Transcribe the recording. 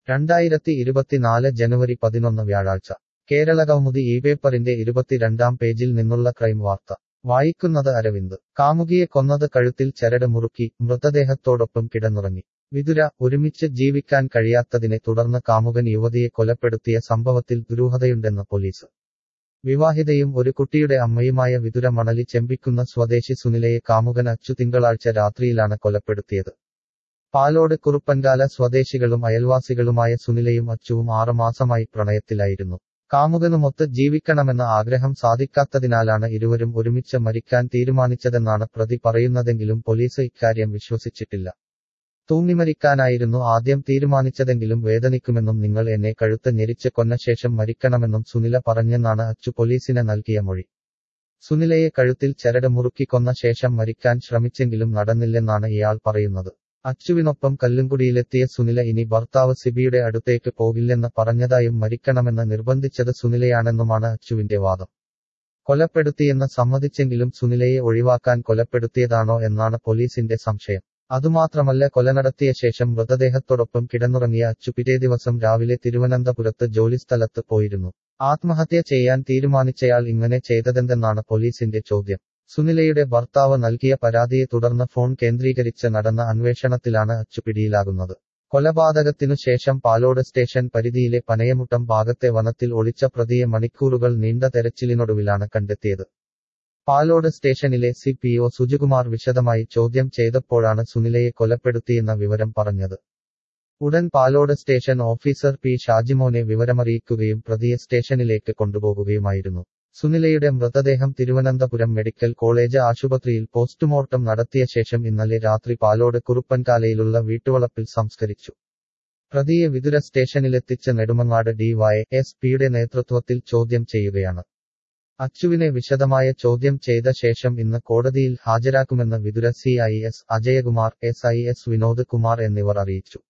രണ്ടായിരത്തി ഇരുപത്തിനാല് ജനുവരി പതിനൊന്ന് വ്യാഴാഴ്ച കേരളകൗമുദി ഈ പേപ്പറിന്റെ ഇരുപത്തിരണ്ടാം പേജിൽ നിന്നുള്ള ക്രൈം വാർത്ത വായിക്കുന്നത് അരവിന്ദ് കാമുകിയെ കൊന്നത് കഴുത്തിൽ ചരട് മുറുക്കി മൃതദേഹത്തോടൊപ്പം കിടന്നുറങ്ങി വിതുര ഒരുമിച്ച് ജീവിക്കാൻ കഴിയാത്തതിനെ തുടർന്ന് കാമുകൻ യുവതിയെ കൊലപ്പെടുത്തിയ സംഭവത്തിൽ ദുരൂഹതയുണ്ടെന്ന് പോലീസ് വിവാഹിതയും ഒരു കുട്ടിയുടെ അമ്മയുമായ വിതുര മണലി ചെമ്പിക്കുന്ന സ്വദേശി സുനിലയെ കാമുകൻ അച്ചു തിങ്കളാഴ്ച രാത്രിയിലാണ് കൊലപ്പെടുത്തിയത് പാലോട് കുറുപ്പൻകാല സ്വദേശികളും അയൽവാസികളുമായ സുനിലയും അച്ചുവും ആറുമാസമായി പ്രണയത്തിലായിരുന്നു കാമുകനുമൊത്ത് ജീവിക്കണമെന്ന ആഗ്രഹം സാധിക്കാത്തതിനാലാണ് ഇരുവരും ഒരുമിച്ച് മരിക്കാൻ തീരുമാനിച്ചതെന്നാണ് പ്രതി പറയുന്നതെങ്കിലും പോലീസ് ഇക്കാര്യം വിശ്വസിച്ചിട്ടില്ല തൂങ്ങിമരിക്കാനായിരുന്നു ആദ്യം തീരുമാനിച്ചതെങ്കിലും വേദനിക്കുമെന്നും നിങ്ങൾ എന്നെ കഴുത്ത് ഞെരിച്ച് കൊന്ന ശേഷം മരിക്കണമെന്നും സുനില പറഞ്ഞെന്നാണ് അച്ചു പോലീസിന് നൽകിയ മൊഴി സുനിലയെ കഴുത്തിൽ ചരട് മുറുക്കി കൊന്ന ശേഷം മരിക്കാൻ ശ്രമിച്ചെങ്കിലും നടന്നില്ലെന്നാണ് ഇയാൾ പറയുന്നത് അച്ചുവിനൊപ്പം കല്ലുംകുടിയിലെത്തിയ സുനില ഇനി ഭർത്താവ് സിബിയുടെ അടുത്തേക്ക് പോകില്ലെന്ന് പറഞ്ഞതായും മരിക്കണമെന്ന് നിർബന്ധിച്ചത് സുനിലയാണെന്നുമാണ് അച്ചുവിന്റെ വാദം കൊലപ്പെടുത്തിയെന്ന് സമ്മതിച്ചെങ്കിലും സുനിലയെ ഒഴിവാക്കാൻ കൊലപ്പെടുത്തിയതാണോ എന്നാണ് പോലീസിന്റെ സംശയം അതുമാത്രമല്ല കൊല നടത്തിയ ശേഷം മൃതദേഹത്തോടൊപ്പം കിടന്നുറങ്ങിയ അച്ചു പിറ്റേ ദിവസം രാവിലെ തിരുവനന്തപുരത്ത് ജോലിസ്ഥലത്ത് പോയിരുന്നു ആത്മഹത്യ ചെയ്യാൻ തീരുമാനിച്ചയാൾ ഇങ്ങനെ ചെയ്തതെന്തെന്നാണ് പോലീസിന്റെ ചോദ്യം സുനിലയുടെ ഭർത്താവ് നൽകിയ പരാതിയെ തുടർന്ന് ഫോൺ കേന്ദ്രീകരിച്ച് നടന്ന അന്വേഷണത്തിലാണ് അച്ചു പിടിയിലാകുന്നത് കൊലപാതകത്തിനു ശേഷം പാലോട് സ്റ്റേഷൻ പരിധിയിലെ പനയമുട്ടം ഭാഗത്തെ വനത്തിൽ ഒളിച്ച പ്രതിയെ മണിക്കൂറുകൾ നീണ്ട തെരച്ചിലിനൊടുവിലാണ് കണ്ടെത്തിയത് പാലോട് സ്റ്റേഷനിലെ സി പി ഒ സുജുകുമാർ വിശദമായി ചോദ്യം ചെയ്തപ്പോഴാണ് സുനിലയെ കൊലപ്പെടുത്തിയെന്ന വിവരം പറഞ്ഞത് ഉടൻ പാലോട് സ്റ്റേഷൻ ഓഫീസർ പി ഷാജിമോനെ വിവരമറിയിക്കുകയും പ്രതിയെ സ്റ്റേഷനിലേക്ക് കൊണ്ടുപോകുകയുമായിരുന്നു സുനിലയുടെ മൃതദേഹം തിരുവനന്തപുരം മെഡിക്കൽ കോളേജ് ആശുപത്രിയിൽ പോസ്റ്റ്മോർട്ടം നടത്തിയ ശേഷം ഇന്നലെ രാത്രി പാലോട് കുറുപ്പൻകാലയിലുള്ള വീട്ടുവളപ്പിൽ സംസ്കരിച്ചു പ്രതിയെ വിതുര സ്റ്റേഷനിലെത്തിച്ച് നെടുമങ്ങാട് ഡിവൈ എസ് പിയുടെ നേതൃത്വത്തിൽ ചോദ്യം ചെയ്യുകയാണ് അച്ചുവിനെ വിശദമായ ചോദ്യം ചെയ്ത ശേഷം ഇന്ന് കോടതിയിൽ ഹാജരാക്കുമെന്ന് Vithura C I S Ajayakumar S I S Vinod Kumar എന്നിവർ അറിയിച്ചു